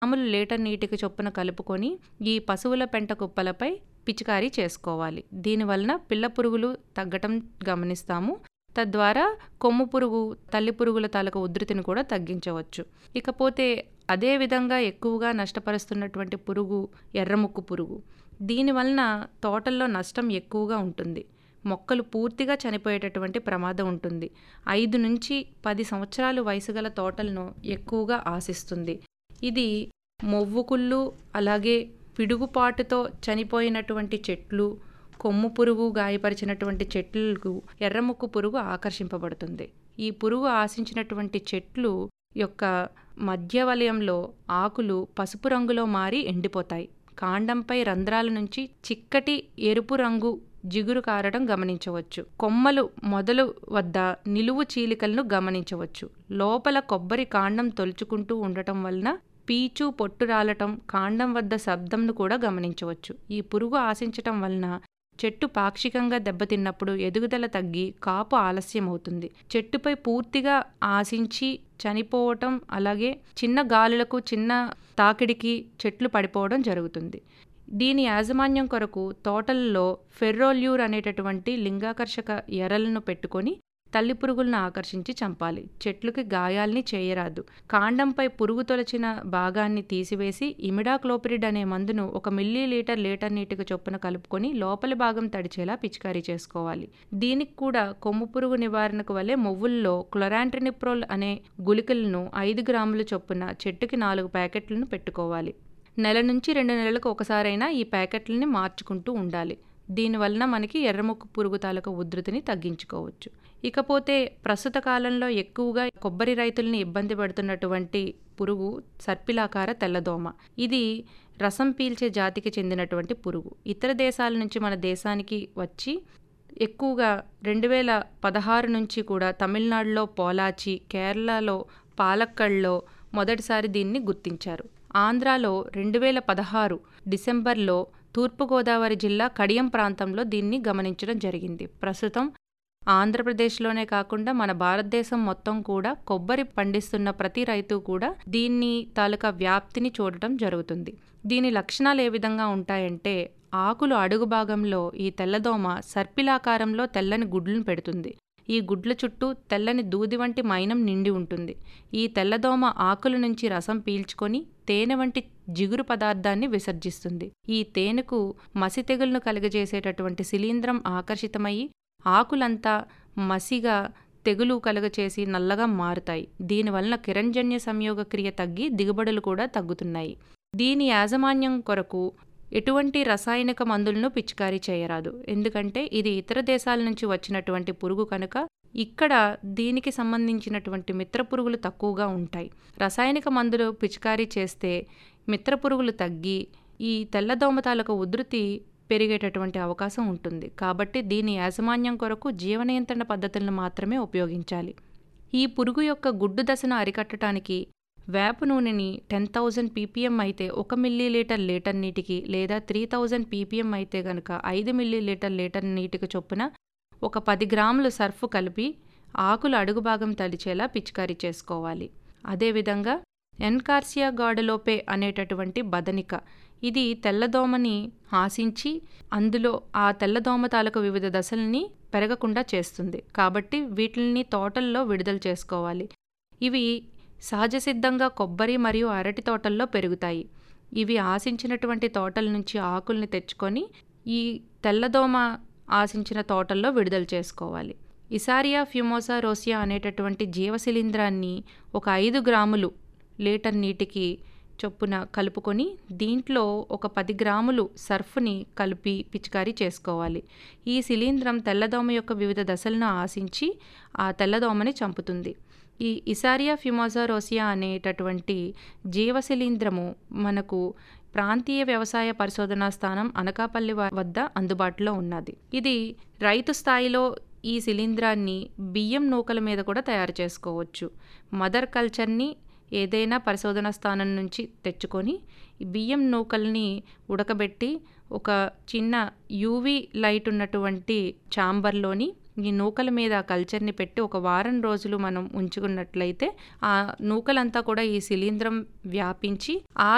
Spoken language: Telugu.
గ్రాములు లీటర్ నీటికి చొప్పున కలుపుకొని ఈ పశువుల పెంట కుప్పలపై పిచికారీ చేసుకోవాలి దీనివలన పిల్ల పురుగులు తగ్గటం గమనిస్తాము తద్వారా కొమ్ము పురుగు తల్లి పురుగుల తాలూకు ఉధృతిని కూడా తగ్గించవచ్చు ఇకపోతే అదే విధంగా ఎక్కువగా నష్టపరుస్తున్నటువంటి పురుగు ఎర్రముక్కు పురుగు దీనివలన తోటల్లో నష్టం ఎక్కువగా ఉంటుంది మొక్కలు పూర్తిగా చనిపోయేటటువంటి ప్రమాదం ఉంటుంది ఐదు నుంచి పది సంవత్సరాలు వయసు గల తోటలను ఎక్కువగా ఆశిస్తుంది ఇది మొవ్వుకుళ్ళు అలాగే పిడుగుపాటుతో చనిపోయినటువంటి చెట్లు కొమ్ము పురుగు గాయపరిచినటువంటి చెట్లకు ఎర్రముక్కు పురుగు ఆకర్షింపబడుతుంది ఈ పురుగు ఆశించినటువంటి చెట్లు యొక్క మధ్య వలయంలో ఆకులు పసుపు రంగులో మారి ఎండిపోతాయి కాండంపై రంధ్రాల నుంచి చిక్కటి ఎరుపు రంగు జిగురు కారడం గమనించవచ్చు కొమ్మలు మొదలు వద్ద నిలువు చీలికలను గమనించవచ్చు లోపల కొబ్బరి కాండం తొలుచుకుంటూ ఉండటం వలన పీచు పొట్టు రాలటం కాండం వద్ద శబ్దంను కూడా గమనించవచ్చు ఈ పురుగు ఆశించటం వలన చెట్టు పాక్షికంగా దెబ్బతిన్నప్పుడు ఎదుగుదల తగ్గి కాపు ఆలస్యం అవుతుంది చెట్టుపై పూర్తిగా ఆశించి చనిపోవటం అలాగే చిన్న గాలులకు చిన్న తాకిడికి చెట్లు పడిపోవడం జరుగుతుంది దీని యాజమాన్యం కొరకు తోటల్లో ఫెర్రోల్యూర్ అనేటటువంటి లింగాకర్షక ఎరలను పెట్టుకొని తల్లి పురుగులను ఆకర్షించి చంపాలి చెట్లుకి గాయాల్ని చేయరాదు కాండంపై పురుగు తొలచిన భాగాన్ని తీసివేసి ఇమిడాక్లోపిరిడ్ అనే మందును ఒక మిల్లీ లీటర్ లీటర్ నీటికి చొప్పున కలుపుకొని లోపలి భాగం తడిచేలా పిచికారీ చేసుకోవాలి దీనికి కూడా కొమ్ము పురుగు నివారణకు వలె మొవ్వుల్లో క్లొరాంట్రినిప్రోల్ అనే గుళికలను ఐదు గ్రాముల చొప్పున చెట్టుకి నాలుగు ప్యాకెట్లను పెట్టుకోవాలి నెల నుంచి రెండు నెలలకు ఒకసారైనా ఈ ప్యాకెట్లని మార్చుకుంటూ ఉండాలి దీనివలన మనకి ఎర్రముక్కు పురుగు తాలూకు ఉధృతిని తగ్గించుకోవచ్చు ఇకపోతే ప్రస్తుత కాలంలో ఎక్కువగా కొబ్బరి రైతుల్ని ఇబ్బంది పెడుతున్నటువంటి పురుగు సర్పిలాకార తెల్లదోమ ఇది రసం పీల్చే జాతికి చెందినటువంటి పురుగు ఇతర దేశాల నుంచి మన దేశానికి వచ్చి ఎక్కువగా రెండు వేల పదహారు నుంచి కూడా తమిళనాడులో పోలాచి కేరళలో పాలక్కడ్లో మొదటిసారి దీన్ని గుర్తించారు ఆంధ్రాలో రెండు వేల పదహారు డిసెంబర్లో తూర్పుగోదావరి జిల్లా కడియం ప్రాంతంలో దీన్ని గమనించడం జరిగింది ప్రస్తుతం ఆంధ్రప్రదేశ్లోనే కాకుండా మన భారతదేశం మొత్తం కూడా కొబ్బరి పండిస్తున్న ప్రతి రైతు కూడా దీన్ని తాలూకా వ్యాప్తిని చూడటం జరుగుతుంది దీని లక్షణాలు ఏ విధంగా ఉంటాయంటే ఆకులు అడుగు భాగంలో ఈ తెల్లదోమ సర్పిలాకారంలో తెల్లని గుడ్లను పెడుతుంది ఈ గుడ్ల చుట్టూ తెల్లని దూది వంటి మైనం నిండి ఉంటుంది ఈ తెల్లదోమ ఆకుల నుంచి రసం పీల్చుకొని తేనె వంటి జిగురు పదార్థాన్ని విసర్జిస్తుంది ఈ తేనెకు మసి తెగులను కలుగజేసేటటువంటి శిలీంధ్రం ఆకర్షితమయ్యి ఆకులంతా మసిగా తెగులు కలుగచేసి నల్లగా మారుతాయి దీనివలన కిరణజన్య సంయోగ క్రియ తగ్గి దిగుబడులు కూడా తగ్గుతున్నాయి దీని యాజమాన్యం కొరకు ఎటువంటి రసాయనిక మందులను పిచికారీ చేయరాదు ఎందుకంటే ఇది ఇతర దేశాల నుంచి వచ్చినటువంటి పురుగు కనుక ఇక్కడ దీనికి సంబంధించినటువంటి మిత్ర పురుగులు తక్కువగా ఉంటాయి రసాయనిక మందులు పిచికారీ చేస్తే మిత్ర పురుగులు తగ్గి ఈ తెల్లదోమ తాలూకు ఉధృతి పెరిగేటటువంటి అవకాశం ఉంటుంది కాబట్టి దీని యాజమాన్యం కొరకు జీవ నియంత్రణ పద్ధతులను మాత్రమే ఉపయోగించాలి ఈ పురుగు యొక్క గుడ్డు దశను అరికట్టడానికి వేప నూనెని టెన్ థౌజండ్ పీపీఎం అయితే ఒక మిల్లీ లీటర్ లీటర్ నీటికి లేదా త్రీ థౌజండ్ పీపీఎం అయితే గనుక ఐదు మిల్లీ లీటర్ లీటర్ నీటికి చొప్పున ఒక పది గ్రాములు సర్ఫ్ కలిపి ఆకులు అడుగు భాగం తడిచేలా పిచికారీ చేసుకోవాలి అదేవిధంగా ఎన్కార్సియా గాడలోపే అనేటటువంటి బదనిక ఇది తెల్లదోమని ఆశించి అందులో ఆ తెల్లదోమ తాలూకు వివిధ దశల్ని పెరగకుండా చేస్తుంది కాబట్టి వీటిని తోటల్లో విడుదల చేసుకోవాలి ఇవి సహజ సిద్ధంగా కొబ్బరి మరియు అరటి తోటల్లో పెరుగుతాయి ఇవి ఆశించినటువంటి తోటల నుంచి ఆకుల్ని తెచ్చుకొని ఈ తెల్లదోమ ఆశించిన తోటల్లో విడుదల చేసుకోవాలి ఇసారియా ఫ్యూమోసా రోసియా అనేటటువంటి జీవశిలీంధ్రాన్ని ఒక ఐదు గ్రాములు లీటర్ నీటికి చొప్పున కలుపుకొని దీంట్లో ఒక పది గ్రాములు సర్ఫ్ని కలిపి పిచికారీ చేసుకోవాలి ఈ శిలీంధ్రం తెల్లదోమ యొక్క వివిధ దశలను ఆశించి ఆ తెల్లదోమని చంపుతుంది ఈ ఇసారియా ఫ్యూమోజా రోసియా అనేటటువంటి జీవశిలీంధ్రము మనకు ప్రాంతీయ వ్యవసాయ పరిశోధనా స్థానం అనకాపల్లి వద్ద అందుబాటులో ఉన్నది ఇది రైతు స్థాయిలో ఈ శిలీంధ్రాన్ని బియ్యం నూకల మీద కూడా తయారు చేసుకోవచ్చు మదర్ కల్చర్ని ఏదైనా పరిశోధనా స్థానం నుంచి తెచ్చుకొని బియ్యం నూకల్ని ఉడకబెట్టి ఒక చిన్న యూవి లైట్ ఉన్నటువంటి చాంబర్లోని ఈ నూకల మీద ఆ కల్చర్ని పెట్టి ఒక వారం రోజులు మనం ఉంచుకున్నట్లయితే ఆ నూకలంతా కూడా ఈ శిలీంధ్రం వ్యాపించి ఆ